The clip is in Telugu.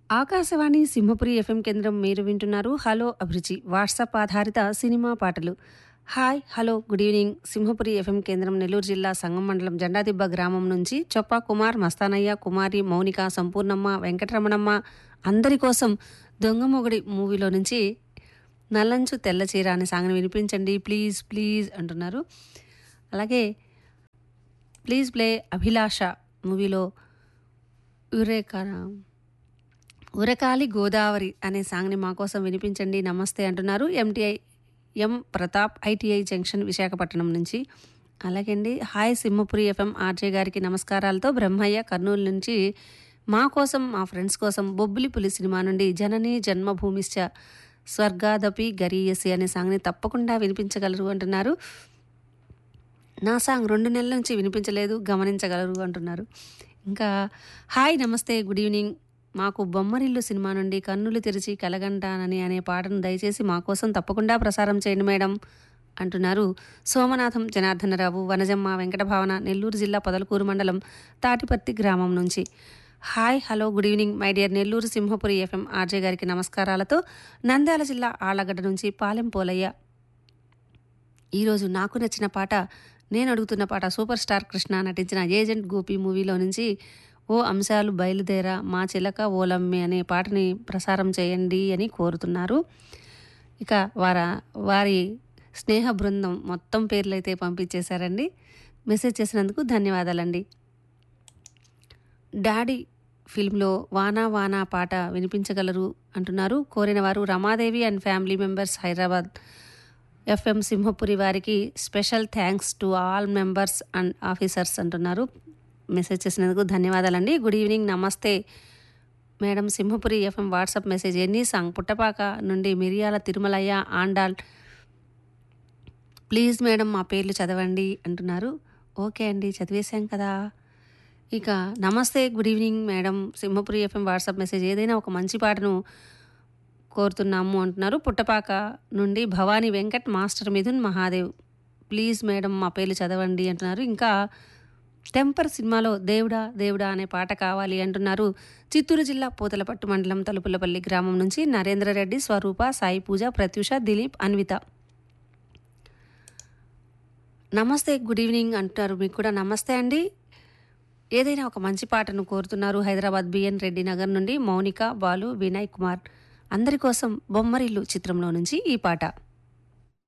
ఆకాశవాణి సింహపురి ఎఫ్ఎం కేంద్రం మీరు వింటున్నారు హలో అభిరుచి వాట్సాప్ ఆధారిత సినిమా పాటలు hi hello good evening Simhapuri FM కేంద్రం నెల్లూరు జిల్లా సంగం మండలం జెండాదిబ్బ గ్రామం నుంచి చొప్పా కుమార్ మస్తానయ్య కుమారి మౌనిక సంపూర్ణమ్మ వెంకటరమణమ్మ అందరి కోసం దొంగమొగడి మూవీలో నుంచి నల్లంచు తెల్ల చీర అనే సాంగ్ని వినిపించండి ప్లీజ్ ప్లీజ్ అంటున్నారు అలాగే ప్లీజ్ ప్లే అభిలాష మూవీలో యురేకా ఉరకాలి గోదావరి అనే సాంగ్ని మా కోసం వినిపించండి నమస్తే అంటున్నారు MTI M Pratap ITI junction Visakhapatnam నుంచి అలాగే అండి హాయ్ సింహపురి ఎఫ్ఎం ఆర్జే గారికి నమస్కారాలతో బ్రహ్మయ్య కర్నూలు నుంచి మా కోసం మా ఫ్రెండ్స్ కోసం బొబ్బిలి పులి సినిమా నుండి జనని జన్మభూమిశ్చ స్వర్గాదపి గరీయసి అనే సాంగ్ని తప్పకుండా వినిపించగలరు అంటున్నారు నా సాంగ్ రెండు నెలల నుంచి వినిపించలేదు గమనించగలరు అంటున్నారు ఇంకా హాయ్ నమస్తే గుడ్ ఈవినింగ్ మాకు బొమ్మరిల్లు సినిమా నుండి కన్నులు తెరిచి కలగంటానని అనే పాటను దయచేసి మా కోసం తప్పకుండా ప్రసారం చేయండి మేడం అంటున్నారు సోమనాథం జనార్దనరావు వనజమ్మ వెంకటభావన నెల్లూరు జిల్లా పొదలకూరు మండలం తాటిపర్తి గ్రామం నుంచి hi hello good evening my dear Nellore Simhapuri FM RJ గారికి నమస్కారాలతో నంద్యాల జిల్లా ఆళ్లగడ్డ నుంచి పాలెం పోలయ్య ఈరోజు నాకు నచ్చిన పాట నేను అడుగుతున్న పాట సూపర్ స్టార్ కృష్ణ నటించిన ఏజెంట్ గోపి మూవీలో నుంచి ఓ అంశాలు బయలుదేరా మా చిలక ఓలమ్మి అనే పాటని ప్రసారం చేయండి అని కోరుతున్నారు ఇక వార వారి స్నేహ బృందం మొత్తం పేర్లు అయితే పంపించేశారండి మెసేజ్ చేసినందుకు ధన్యవాదాలండి డాడీ ఫిల్మ్లో వానా వానా పాట వినిపించగలరు అంటున్నారు కోరిన వారు Ramadevi and family members Hyderabad FM Simhapuri వారికి special thanks to all members and officers అంటున్నారు మెసేజ్ చేసినందుకు ధన్యవాదాలండి గుడ్ ఈవినింగ్ నమస్తే madam Simhapuri FM WhatsApp message ఎన్ని సాంగ్ పుట్టపాక నుండి మిరియాల తిరుమలయ్య ఆండాల్ ప్లీజ్ మేడం మా పేర్లు చదవండి అంటున్నారు ఓకే అండి చదివేశాం కదా ఇక నమస్తే good evening madam Simhapuri FM WhatsApp message ఏదైనా ఒక మంచి పాటను కోరుతున్నాము అంటున్నారు పుట్టపాక నుండి Bhavani Venkat master Mithun Mahadev please madam మా పేర్లు చదవండి అంటున్నారు ఇంకా టెంపర్ సినిమాలో దేవుడా దేవుడా అనే పాట కావాలి అంటున్నారు చిత్తూరు జిల్లా పూతలపట్టు మండలం తలుపులపల్లి గ్రామం నుంచి నరేంద్రరెడ్డి స్వరూప సాయి పూజ ప్రత్యూష దిలీప్ అన్విత నమస్తే గుడ్ ఈవినింగ్ అంటున్నారు మీకు కూడా నమస్తే అండి ఏదైనా ఒక మంచి పాటను కోరుతున్నారు హైదరాబాద్ బిఎన్ రెడ్డి నగర్ నుండి మౌనిక బాలు వినయ్ కుమార్ అందరి కోసం బొమ్మరిల్లు చిత్రంలో నుంచి ఈ పాట